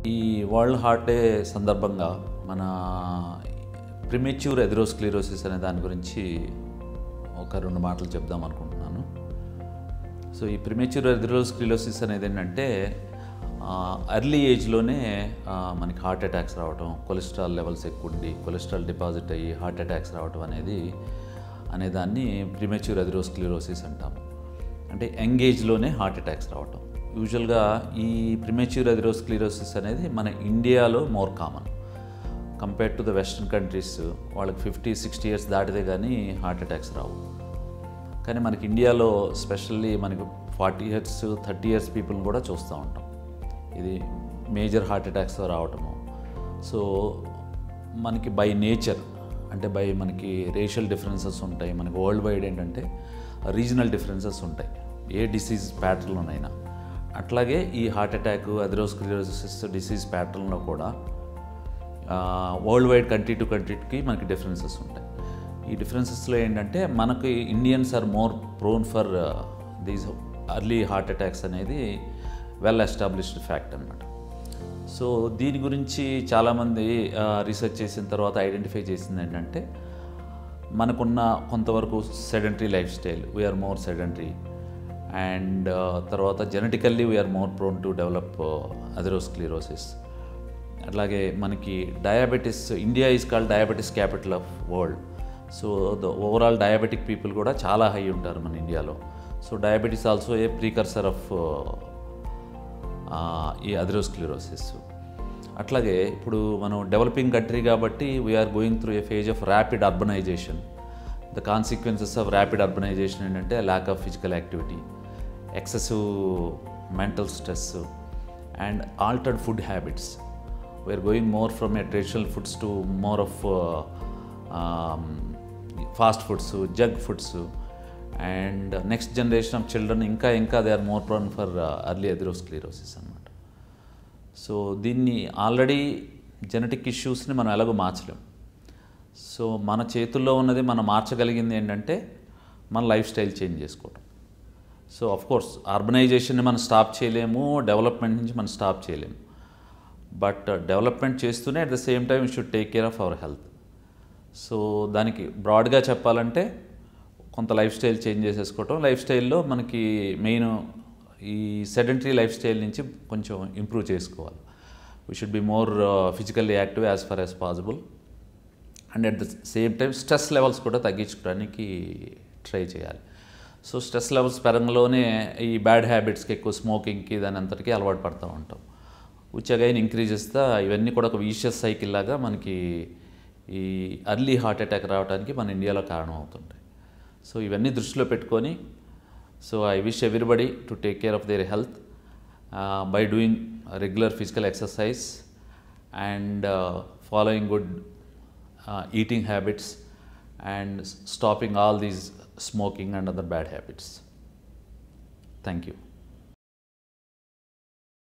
ఈ world heart day సందర్భంగా మన ప్రిమెచ్యూర్ ఎథెరోస్క్లీరోసిస్ అనే దాని గురించి ఒక రెండు మాటలు చెప్దాం అనుకుంటున్నాను సో ఈ ప్రిమెచ్యూర్ ఎథెరోస్క్లీరోసిస్ అనేది ఏంటంటే అర్లీ ఏజ్లోనే మనకి హార్ట్ అటాక్స్ రావటం కొలెస్ట్రాల్ లెవెల్స్ ఎక్కువ ఉండి కొలెస్ట్రాల్ డిపాజిట్ అయ్యి హార్ట్ అటాక్స్ రావటం అనేది అనేదాన్ని ప్రిమెచ్యూర్ ఎథెరోస్క్లీరోసిస్ అంటాము అంటే యంగేజ్లోనే హార్ట్ అటాక్స్ రావటం యూజువల్గా ఈ ప్రిమెచ్యూర్ ఎథెరోస్క్లీరోసిస్ అనేది మన ఇండియాలో more common compare to the western countries వాళ్ళకి ఫిఫ్టీ సిక్స్టీ ఇయర్స్ దాటితే కానీ హార్ట్ అటాక్స్ రావు కానీ మనకి ఇండియాలో స్పెషల్లీ మనకి forty years thirty years people కూడా చూస్తూ ఉంటాం ఇది మేజర్ హార్ట్ అటాక్స్ రావటము సో మనకి బై నేచర్ అంటే బై మనకి రేషియల్ డిఫరెన్సెస్ ఉంటాయి మనకి వరల్డ్ వైడ్ ఏంటంటే రీజనల్ డిఫరెన్సెస్ ఉంటాయి ఏ డిసీజ్ ప్యాటర్న్లోనైనా అట్లాగే ఈ హార్ట్ అటాక్ అథెరోస్క్లిరోసిస్ డిసీజ్ ప్యాటర్న్లో కూడా వరల్డ్ వైడ్ కంట్రీ టు కంట్రీకి మనకి డిఫరెన్సెస్ ఉంటాయి ఈ డిఫరెన్సెస్లో ఏంటంటే మనకి Indians are more prone for these early heart attacks అనేది వెల్ ఎస్టాబ్లిష్డ్ ఫ్యాక్ట్ అనమాట సో దీని గురించి చాలామంది రీసెర్చ్ చేసిన తర్వాత ఐడెంటిఫై చేసింది ఏంటంటే మనకున్న కొంతవరకు sedentary lifestyle we are more sedentary and తర్వాత genetically we are more prone to develop atherosclerosis అట్లాగే మనకి diabetes India is called diabetes capital of world so the overall diabetic people కూడా చాలా హై ఉంటారు మన ఇండియాలో so diabetes also a precursor of ఈ atherosclerosis అట్లాగే ఇప్పుడు మనం డెవలపింగ్ కంట్రీ కాబట్టి we are going through a phase of rapid urbanisation the consequences of rapid urbanisation ఏంటంటే lack of physical activity excessive mental stress and altered food habits we are going more from a traditional foods to more of fast foods junk foods and next generation of children ఇంకా ఇంకా they are more prone for early atherosclerosis అనమాట so దీన్ని already genetic ఇష్యూస్ని మనం ఎలాగో మార్చలేం so మన చేతుల్లో ఉన్నది మనం మార్చగలిగింది ఏంటంటే మన లైఫ్ స్టైల్ చేంజ్ చేసుకోవడం సో అఫ్ కోర్స్ అర్బనైజేషన్ని మనం స్టాప్ చేయలేము డెవలప్మెంట్ నుంచి మనం స్టాప్ చేయలేము బట్ డెవలప్మెంట్ చేస్తూనే at the same time should take care of our health so దానికి బ్రాడ్గా చెప్పాలంటే కొంత లైఫ్ స్టైల్ చేంజ్ చేసేసుకోవటం లైఫ్ స్టైల్లో మనకి మెయిన్ ఈ సెడెంటరీ లైఫ్ స్టైల్ నుంచి కొంచెం ఇంప్రూవ్ చేసుకోవాలి we should be more physically active as far as possible and at the same time stress levels కూడా తగ్గించుకోవడానికి ట్రై చేయాలి సో స్ట్రెస్ లెవెల్స్ పెరంగంలోనే ఈ బ్యాడ్ హ్యాబిట్స్కి ఎక్కువ స్మోకింగ్కి దాని అంతటికీ అలవాటు పడుతూ ఉంటాం విచ్ అగైన్ ఇంక్రీజ్ చేస్తా ఇవన్నీ కూడా ఒక వీషియస్ సైకిల్ లాగా మనకి ఈ అర్లీ హార్ట్ అటాక్ రావడానికి మన ఇండియాలో కారణం అవుతుంటాయి సో ఇవన్నీ దృష్టిలో పెట్టుకొని so I wish everybody to take care of their health by doing regular physical exercise and following good eating habits and stopping all these smoking and other bad habits thank you